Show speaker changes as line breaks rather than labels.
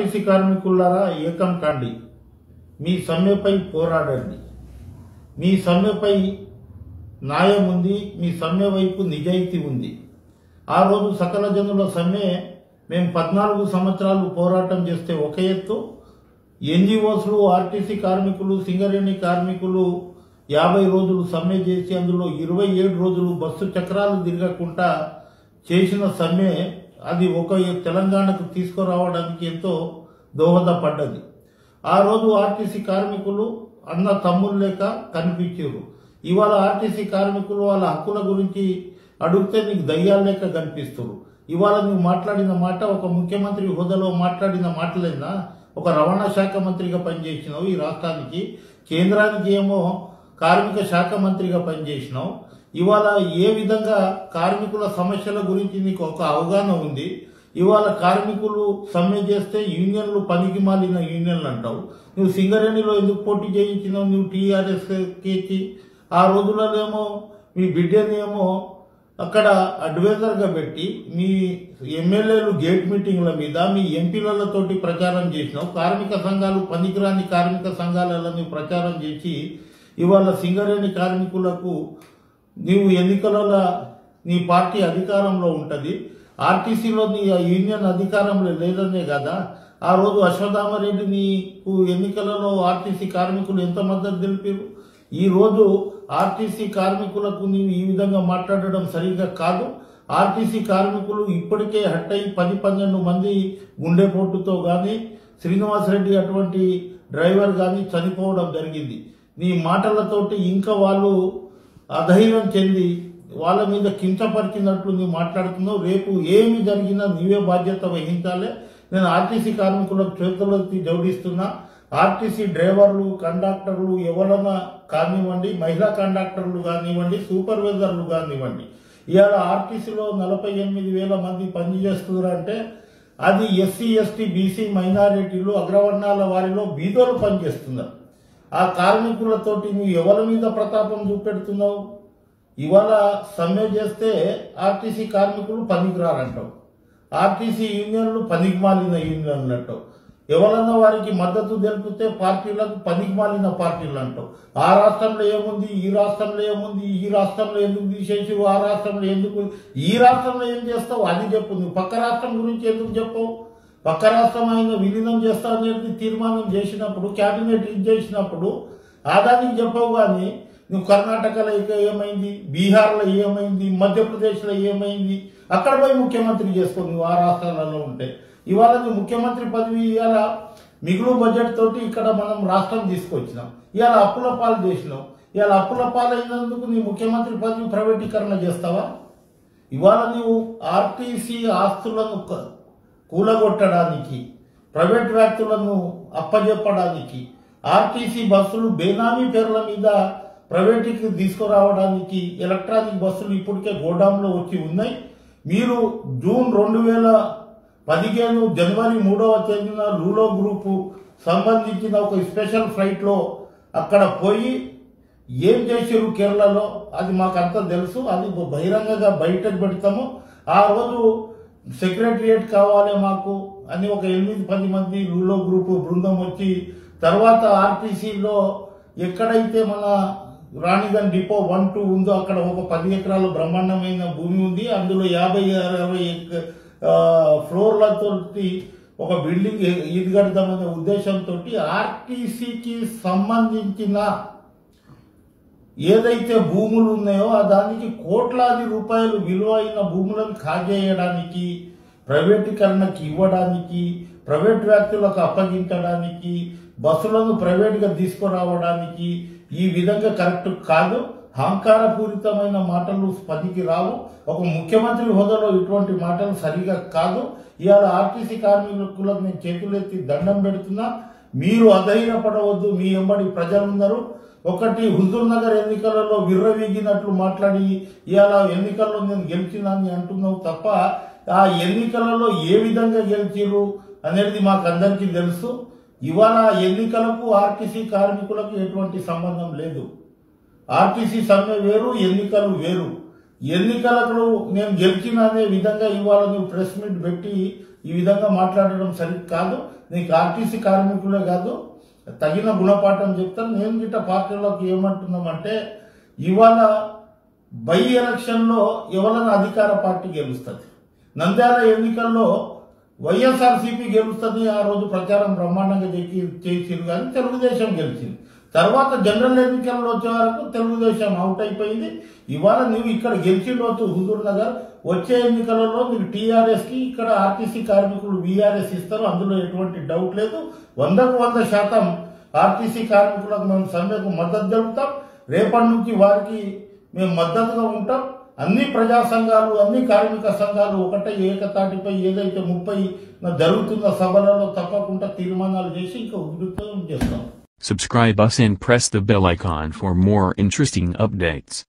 RTC కార్మికులారా ఏకం కాండి మీ సమ్మెపై పోరాడండి మీ సమ్మెపై న్యాయం ఉంది మీ సమ్మె వైపు నిజాయితీ ఉంది ఆ రోజు సకల జనుల సమ్మె మేము పద్నాలుగు సంవత్సరాలు పోరాటం చేస్తే ఒక ఎత్తు ఎన్జిఓస్లు ఆర్టీసీ కార్మికులు సింగరేణి కార్మికులు యాభై రోజులు సమ్మె చేసి అందులో ఇరవై ఏడు రోజులు బస్సు చక్రాలు తిరగకుండా చేసిన సమ్మె అది ఒక తెలంగాణకు తీసుకురావడానికి ఎంతో దోహదపడ్డది ఆ రోజు ఆర్టీసీ కార్మికులు అన్న తమ్ముళ్ళు లేక కనిపించారు ఇవాళ ఆర్టీసీ కార్మికులు వాళ్ళ హక్కుల గురించి అడిగితే నీకు దయ్యాలు లేక కనిపిస్తారు ఇవాళ నువ్వు మాట్లాడిన మాట ఒక ముఖ్యమంత్రి హోదాలో మాట్లాడిన మాటలేనా ఒక రవాణా శాఖ మంత్రిగా పనిచేసినావు ఈ రాష్ట్రానికి కేంద్రానికి ఏమో కార్మిక శాఖ మంత్రిగా పనిచేసినావు ఇవాళ ఏ విధంగా కార్మికుల సమస్యల గురించి నీకు ఒక అవగాహన ఉంది ఇవాళ కార్మికులు సమ్మె చేస్తే యూనియన్లు పనికి మాలిన యూనియన్లు అంటావు నువ్వు సింగరేణిలో ఎందుకు పోటీ చేయించినావు నువ్వు టీఆర్ఎస్ కేకి ఆ రోజులలోనేమో మీ బిడ్డని ఏమో అక్కడ అడ్వైజర్గా పెట్టి మీ ఎమ్మెల్యేలు గేట్ మీటింగ్ల మీద మీ ఎంపీలతోటి ప్రచారం చేసినావు కార్మిక సంఘాలు పనికిరాని కార్మిక సంఘాలలో నువ్వు ప్రచారం చేసి ఇవాళ సింగరేణి కార్మికులకు నీవు ఎన్నికలలో నీ పార్టీ అధికారంలో ఉంటుంది ఆర్టీసీలో నీ ఆ యూనియన్ అధికారంలో లేదనే కదా ఆ రోజు అశ్వత్థామరెడ్డి నీకు ఎన్నికలలో ఆర్టీసీ కార్మికులు ఎంత మద్దతు తెలిపారు ఈ రోజు ఆర్టీసీ కార్మికులకు నీవు ఈ విధంగా మాట్లాడడం సరిగా కాదు ఆర్టీసీ కార్మికులు ఇప్పటికే హట్ అయి పది పన్నెండు మంది గుండెపోటుతో కానీ శ్రీనివాసరెడ్డి అటువంటి డ్రైవర్ కానీ చనిపోవడం జరిగింది నీ మాటలతోటి ఇంకా వాళ్ళు అధైర్యం చెంది వాళ్ళ మీద కించపరిచినట్లు నువ్వు మాట్లాడుతున్నావు రేపు ఏమి జరిగినా నీవే బాధ్యత వహించాలి నేను ఆర్టీసీ కార్మికులకు చేతులెత్తి జోడిస్తున్నా ఆర్టీసీ డ్రైవర్లు కండక్టర్లు ఎవరైనా కానివ్వండి మహిళా కండక్టర్లు కానివ్వండి సూపర్వైజర్లు కానివ్వండి ఇవాళ ఆర్టీసీలో నలభై ఎనిమిది వేల మంది పనిచేస్తున్నారంటే అది ఎస్సీ ఎస్టీ బీసీ మైనారిటీలు అగ్రవర్ణాల వారిలో బీదోలు పనిచేస్తున్నారు ఆ కార్మికులతోటి నువ్వు ఎవరి మీద ప్రతాపం చూపెడుతున్నావు ఇవాళ సమ్మె చేస్తే ఆర్టీసీ కార్మికులు పనికిరారంటావు ఆర్టీసీ యూనియన్లు పనికి మాలిన యూనియన్ అన్నట్టు ఎవరన్నా వారికి మద్దతు తెలిపితే పార్టీలకు పనికి మాలిన పార్టీలు అంటావు ఆ రాష్ట్రంలో ఏముంది ఈ రాష్ట్రంలో ఏముంది ఈ రాష్ట్రంలో ఎందుకు తీసేసి ఆ రాష్ట్రంలో ఎందుకు ఈ రాష్ట్రంలో ఏం చేస్తావు అది చెప్పు నువ్వు పక్క రాష్ట్రం గురించి ఎందుకు చెప్పవు పక్క రాష్ట్రం ఆయన విలీనం చేస్తా అనేది తీర్మానం చేసినప్పుడు క్యాబినెట్ ఇది చేసినప్పుడు ఆదానికి చెప్పవు కానీ నువ్వు కర్ణాటకలో ఇక ఏమైంది బీహార్లో ఏమైంది మధ్యప్రదేశ్లో ఏమైంది అక్కడ పోయి ముఖ్యమంత్రి చేసుకో నువ్వు ఆ రాష్ట్రాలలో ఉంటే ఇవాళ నువ్వు ముఖ్యమంత్రి పదవి ఇవాళ మిగులు బడ్జెట్ తోటి ఇక్కడ మనం రాష్ట్రం తీసుకొచ్చినాం ఇవాళ అప్పుల పాలు చేసినాం ఇవాళ అప్పుల పాలైనందుకు నీ ముఖ్యమంత్రి పదవి ప్రైవేటీకరణ చేస్తావా ఇవాళ నీవు ఆర్టీసీ ఆస్తులను క- కూలగొట్టడానికి ప్రైవేట్ వ్యక్తులను అప్పజెప్పడానికి ఆర్టీసీ బస్సులు బేనామీ పేర్ల మీద ప్రైవేట్కి తీసుకురావడానికి ఎలక్ట్రానిక్ బస్సులు ఇప్పటికే గోడాంలో వచ్చి ఉన్నాయి మీరు జూన్ రెండు వేల పదిహేను జనవరి మూడవ తేదీన లూలో గ్రూపు సంబంధించిన ఒక స్పెషల్ ఫ్లైట్లో అక్కడ పోయి ఏం చేసారు కేరళలో అది మాకు అంతా తెలుసు అది బహిరంగంగా బయటకు పెడతాము ఆ రోజు సెక్రటరియేట్ కావాలి మాకు అని ఒక ఎనిమిది పది మంది లూలో గ్రూపు బృందం వచ్చి తర్వాత ఆర్టీసీలో ఎక్కడైతే మన రాణిగన్ డిపో వన్ టూ ఉందో అక్కడ ఒక పది ఎకరాల బ్రహ్మాండమైన భూమి ఉంది అందులో యాభై అరవై ఎక- ఆ, ఫ్లోర్లతో ఒక బిల్డింగ్ ఇది కడదామనే ఉద్దేశంతో ఆర్టీసీకి సంబంధించిన ఏదైతే భూములు ఉన్నాయో ఆ దానికి కోట్లాది రూపాయలు విలువైన భూములను కాజేయడానికి ప్రైవేటీకరణకి ఇవ్వడానికి ప్రైవేట్ వ్యక్తులకు అప్పగించడానికి బస్సులను ప్రైవేట్గా తీసుకురావడానికి ఈ విధంగా కరెక్ట్ కాదు అహంకారపూరితమైన మాటలు పనికి రావు ఒక ముఖ్యమంత్రి హోదాలో ఇటువంటి మాటలు సరిగా కాదు ఇవాళ ఆర్టీసీ కార్మికులకు నేను చేతులెత్తి దండం పెడుతున్నా మీరు అధైర్యపడవద్దు మీ ఎంబడి ప్రజలున్నారు ఒకటి హుజూర్ నగర్ ఎన్నికలలో విర్రవీగినట్లు మాట్లాడి ఇవాళ ఎన్నికల్లో నేను గెలిచినాన్ని అంటున్నావు తప్ప ఆ ఎన్నికలలో ఏ విధంగా గెలిచిరు అనేది మాకు అందరికీ తెలుసు ఇవాళ ఆ ఎన్నికలకు ఆర్టీసీ కార్మికులకు ఎటువంటి సంబంధం లేదు ఆర్టీసీ సమ్మె వేరు ఎన్నికలు వేరు ఎన్నికలకు నేను గెలిచిన అనే విధంగా ఇవాళ నువ్వు ప్రెస్ మీట్ పెట్టి ఈ విధంగా మాట్లాడడం సరి కాదు నీకు ఆర్టీసీ కార్మికులే కాదు తగిన గుణపాఠం చెప్తాను నేను గిట్ట పార్టీలోకి ఏమంటున్నామంటే ఇవాళ బై ఎలక్షన్లో ఎవరైనా అధికార పార్టీ గెలుస్తుంది నంద్యాల ఎన్నికల్లో వైఎస్ఆర్సీపీ గెలుస్తుంది ఆ రోజు ప్రచారం బ్రహ్మాండంగా చేసి- చేసింది కానీ తెలుగుదేశం గెలిచింది తర్వాత జనరల్ ఎన్నికల్లో వచ్చే వరకు తెలుగుదేశం అవుట్ అయిపోయింది ఇవాళ నువ్వు ఇక్కడ గెలిచిండవచ్చు హుజూర్ నగర్ వచ్చే ఎన్నికలలో మీకు టీఆర్ఎస్ కి ఇక్కడ ఆర్టీసీ కార్మికులు వీఆర్ఎస్ ఇస్తారు అందులో ఎటువంటి డౌట్ లేదు వందకు వంద శాతం ఆర్టీసీ కార్మికులకు మేము సమ్మెకు మద్దతు తెలుపుతాం రేపటి నుంచి వారికి మేము మద్దతుగా ఉంటాం అన్ని ప్రజా సంఘాలు అన్ని కార్మిక సంఘాలు ఒకటే ఏకతాటిపై ఏదైతే ముప్పై జరుగుతున్న సభలలో తప్పకుండా తీర్మానాలు చేసి ఇంకా ఉధృతం చేస్తాం
Subscribe us and press the bell icon for more interesting updates.